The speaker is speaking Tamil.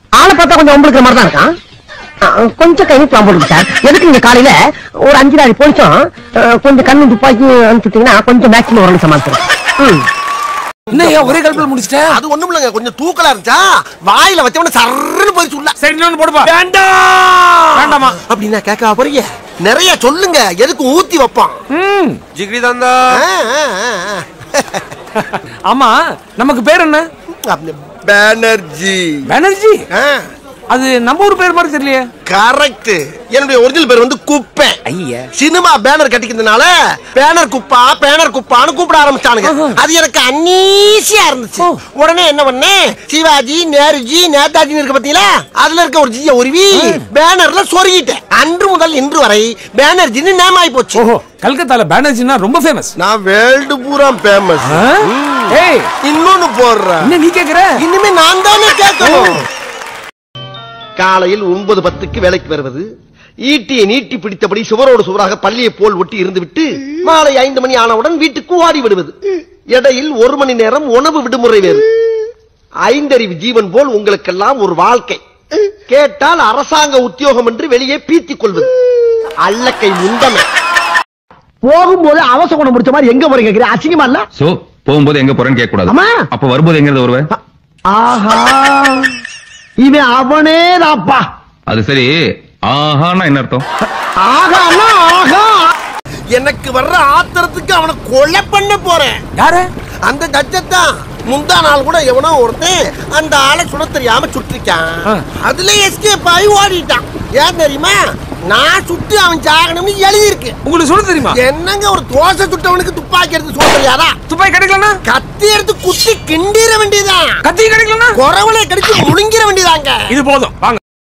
ஆளை பார்த்தா கொஞ்சம் உங்களுக்கு மாதிரி தான் இருக்கான் ஆ, கொஞ்சம் கை பிளான் போடுங்க சார் எதுக்கு நீங்க காலையில ஒரு அஞ்சு நாள் போலிச்சோம் கொஞ்சம் கண்ணு துப்பாக்கி அனுப்பிச்சுட்டீங்கன்னா கொஞ்சம் மேக்ஸிமம் வரணும் சமாளிச்சிடும் ம் என்ன ஏன் ஒரே கல்பில் முடிச்சிட்ட அது ஒண்ணும் இல்லைங்க கொஞ்சம் தூக்கலா இருந்துச்சா வாயில வச்சவன சர்ன்னு போய் சொல்ல சரி இன்னொன்னு போடுப்பா வேண்டாம் வேண்டாமா அப்படின்னா கேட்க போறீங்க நிறைய சொல்லுங்க எதுக்கு ஊத்தி வைப்பான் ம் ஜிகிரி தந்தா ஆ, ஆ, ஆ, ஆ. ஆமா நமக்கு பேர் என்ன அப்படி பேனர்ஜி பானர்ஜி அது நம்ம ஊர் பேர் மாதிரி தெரியலையே கரெக்ட் என்னுடைய ஒரிஜினல் பேர் வந்து குப்பை ஐயா சினிமா பேனர் கட்டிக்கிறதுனால பேனர் குப்பா பேனர் குப்பான்னு கூப்பிட ஆரம்பிச்சானுங்க அது எனக்கு அன்னீசியா இருந்துச்சு ஓ. உடனே என்ன பண்ணேன் சிவாஜி நேருஜி நேதாஜி இருக்கு பாத்தீங்களா அதுல இருக்க ஒரு ஜிய உருவி பேனர்ல சொருகிட்டேன் அன்று முதல் இன்று வரை பேனர்ஜின்னு நேம் ஆயி போச்சு ஓஹோ கல்கத்தால பானர்ஜினா ரொம்ப ஃபேமஸ் நான் வேர்ல்டு பூரா ஃபேமஸ் ஏய் இன்னொன்னு போடுறேன் என்ன நீ கேக்குற இனிமே நான் தானே கேட்கணும் காலையில் ஒன்பது பத்துக்கு வேலைக்கு வருவது ஈட்டியை நீட்டி பிடித்தபடி சுவரோடு சுவராக பள்ளியை போல் ஒட்டி இருந்துவிட்டு மாலை ஐந்து மணி ஆனவுடன் வீட்டுக்கு ஓடி விடுவது இடையில் ஒரு மணி நேரம் உணவு விடுமுறை வேறு ஐந்தறிவு ஜீவன் போல் உங்களுக்கெல்லாம் ஒரு வாழ்க்கை கேட்டால் அரசாங்க உத்தியோகம் என்று வெளியே பீத்திக் கொள்வது அல்லக்கை முண்டமை போகும்போது அவசர குணம் முடிச்ச மாதிரி எங்க போறீங்க கேக்குறீங்க? அசிங்கமா இல்ல சோ போகும்போது எங்க போறேன்னு கேட்க கூடாது ஆமா. அப்ப வரும்போது எங்க இருந்து வருவ ஆஹா இவன் அவனே தாப்பா அது சரி ஆஹான்னா என்ன அர்த்தம் ஆகான்னா ஆகா எனக்கு வர்ற ஆத்திரத்துக்கு அவனை கொலை பண்ண போறேன் யாரு அந்த ஜட்ஜத்தான் முந்தா நாள் கூட எவனோ ஒருத்தன் அந்த ஆளை சுட தெரியாம சுட்டிருக்கான் ஆ. அதுல எஸ்கேப் ஆகி ஓடிட்டான் ஏன் தெரியுமா நான் சுட்டு அவன் சாகணும்னு எழுதியிருக்கு உங்களுக்கு சொல்ல தெரியுமா என்னங்க ஒரு தோசை சுட்டவனுக்கு துப்பாக்கி எடுத்து சுட தெரியாதா துப்பாக்கி கிடைக்கலனா கத்தி எடுத்து குத்தி கிண்டிர வேண்டியதான் கத்தி கிடைக்கலனா குறவனை கடிச்சு முழுங்கிற வேண்டியதாங்க இது போதும் வாங்க